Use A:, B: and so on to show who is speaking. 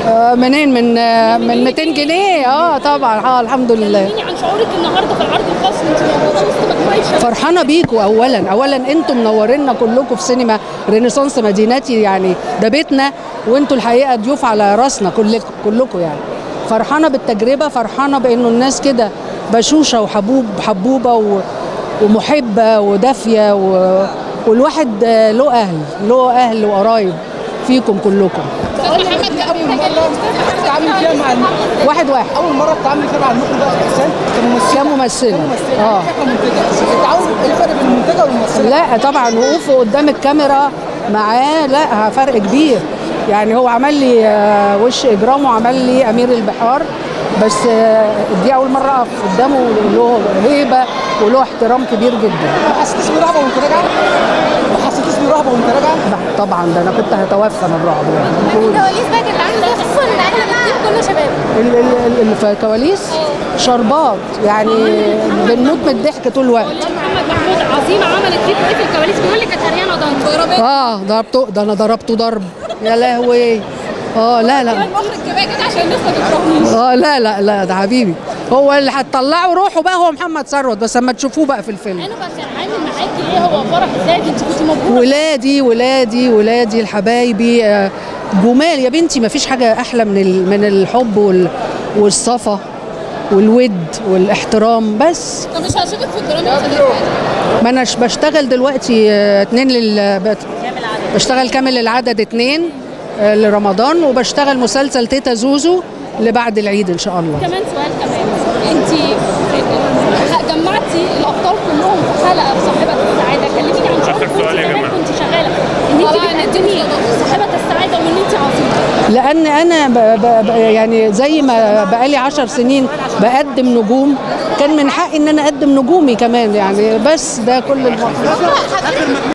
A: آه، منين من آه، من 200 جنيه اه طبعا اه الحمد لله
B: كلميني عن شعورك النهارده في العرض الخاص انت موجوده وسط مجموعه شباب
A: فرحانه بيكوا اولا اولا انتم منورينا كلكم في سينما رينيسانس مدينتي يعني ده بيتنا وانتوا الحقيقه ضيوف على راسنا كلكم كلكم يعني فرحانه بالتجربه فرحانه بانه الناس كده بشوشه وحبوب حبوبه و ومحبه ودافيه و... والواحد آه، له اهل له اهل وقرايب فيكم كلكم
B: استاذ محمد كان
C: اول
B: محتاج
C: مره تتعاملي فيها مع المخرج
A: واحد واحد
C: اول مره تتعاملي فيها مع المخرج ده احسان كممثله
A: كممثله اه
C: كمنتجه التعاون ايه الفرق بين المنتجه والممثله؟
A: لا طبعا وقوفه قدام الكاميرا معاه لا فرق كبير يعني هو عمل لي آه، وش اجرام وعمل لي امير البحار بس آه، دي اول مره اقف قدامه له هيبه وله احترام كبير جدا
C: ما حسيتيش برهبه وانت راجعه؟ ما حسيتيش برهبه وانت راجعه؟
A: طبعا ده انا كنت هتوفى من الرعب يعني
B: الكواليس بقى كانت عامله ايه خصوصا ان اغلب التيم كله شباب
A: ال- ال- اللي في الكواليس شربات يعني بنموت من الضحك طول الوقت
B: والله محمد محمود عظيمه عملت فيكم ايه في الكواليس بيقول لك كانت عريانه ضرب
A: اه ضربته ده انا ضربته ضرب يا لهوي اه لا لا
B: المخرج كفايه كده عشان الناس ما تكرهنيش
A: اه لا لا لا ده حبيبي هو اللي هتطلعه روحه بقى هو محمد ثروت بس اما تشوفوه بقى في الفيلم
B: انا بقى كان عامل معاكي ايه هو فرح ازاي انت كنت مبهوره
A: ولادي ولادي ولادي الحبايبي آه، جمال يا بنتي ما فيش حاجه احلى من ال- من الحب وال والصفا والود والاحترام بس
B: طب مش هشوفك في الدراما
A: ما انا ش- بشتغل دلوقتي آه، اتنين لل بت- بشتغل كامل العدد اتنين آه، لرمضان وبشتغل مسلسل تيتا زوزو لبعد العيد ان شاء الله
B: كمان سؤال كمان انت جمعتي الابطال كلهم في حلقه في صاحبه السعاده كلميني عن شعورك
D: آخر سؤال يا
B: وانت كمان
D: جماعة.
B: كنت شغاله ان انت بتقدمي صاحبه السعاده وان انت عظيمه
A: لان انا ب ب ب يعني زي ما بقالي عشر سنين بقدم نجوم كان من حقي ان انا اقدم نجومي كمان يعني بس ده كل الموضوع